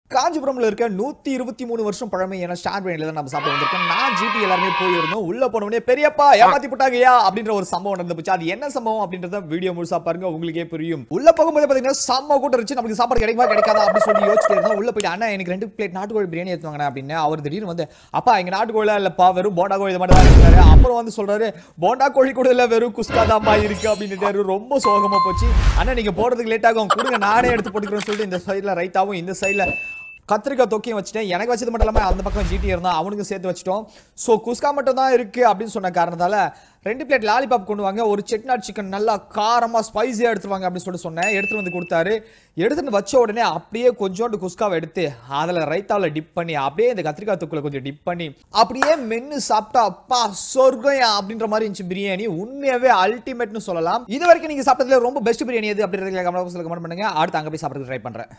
காஞ்சிபுரம்ல இருக்க நூத்தி இருபத்தி மூணு வருஷம் பழமையான ஸ்டார் பிரியாணில தான் நம்ம சாப்பிட வந்திருக்கோம் நான் ஜிபி எல்லாருமே போயிருந்தோம் உள்ள போனவனே பெரியப்பா ஏமாத்தி போட்டாங்கயா அப்படின்ற ஒரு சம்பவம் நடந்து போச்சு அது என்ன சம்பவம் அப்படின்றத வீடியோ முழுசா பாருங்க உங்களுக்கே புரியும் உள்ள போகும்போது பாத்தீங்கன்னா செம்ம கூட்டம் இருந்துச்சு நமக்கு சாப்பாடு கிடைக்குமா கிடைக்காதா அப்படின்னு சொல்லி யோசிச்சுட்டு இருந்தோம் உள்ள போயிட்டு அண்ணா எனக்கு ரெண்டு பிளேட் நாட்டுக்கோழி பிரியாணி எடுத்துவாங்க அப்படின்னு அவர் திடீர்னு வந்து அப்பா இங்க நாட்டுக்கோழிலாம் இல்லப்பா வெறும் போண்டா கோழி இது மட்டும் தான் இருக்காரு அப்புறம் வந்து சொல்றாரு போண்டா கோழி கூட இல்ல வெறும் குஸ்கா தான்ப்பா இருக்கு அப்படின்ட்டு ரொம்ப சோகமா போச்சு அண்ணா நீங்க போறதுக்கு லேட் ஆகும் கொடுங்க நானே எடுத்து போட்டுக்கிறேன்னு சொல்லிட்டு இந்த சைடுல ரைத்தாவும் இந்த சைடுல கத்திரிக்காய் தொக்கியும் வச்சுட்டேன் எனக்கு வச்சது மட்டும் இல்லாமல் அந்த பக்கம் ஜிடி இருந்தான் அவனுக்கு சேர்த்து வச்சுட்டோம் ஸோ குஸ்கா மட்டும் தான் இருக்கு அப்படின்னு சொன்ன காரணத்தால ரெண்டு பிளேட் லாலிபாப் கொண்டு வாங்க ஒரு செட்நாட் சிக்கன் நல்லா காரமாக ஸ்பைஸியாக எடுத்துருவாங்க அப்படின்னு சொல்லிட்டு சொன்னேன் எடுத்துட்டு வந்து கொடுத்தாரு எடுத்துட்டு வச்ச உடனே அப்படியே கொஞ்சோண்டு குஸ்காவை எடுத்து அதில் ரைத்தாவில் டிப் பண்ணி அப்படியே இந்த கத்திரிக்காய் தொக்குல கொஞ்சம் டிப் பண்ணி அப்படியே மென்னு சாப்பிட்டா அப்பா சொர்க்கம் அப்படின்ற மாதிரி இருந்துச்சு பிரியாணி உண்மையாவே அல்டிமேட்னு சொல்லலாம் இது வரைக்கும் நீங்க சாப்பிட்டதுல ரொம்ப பெஸ்ட் பிரியாணி எது அப்படின்றதுல கமெண்ட் பாக்ஸ்ல கமெண்ட் பண்ணுங்க அடுத்து அங்க போய் சாப்பிட்றதுக்கு ட்ரை பண்றேன்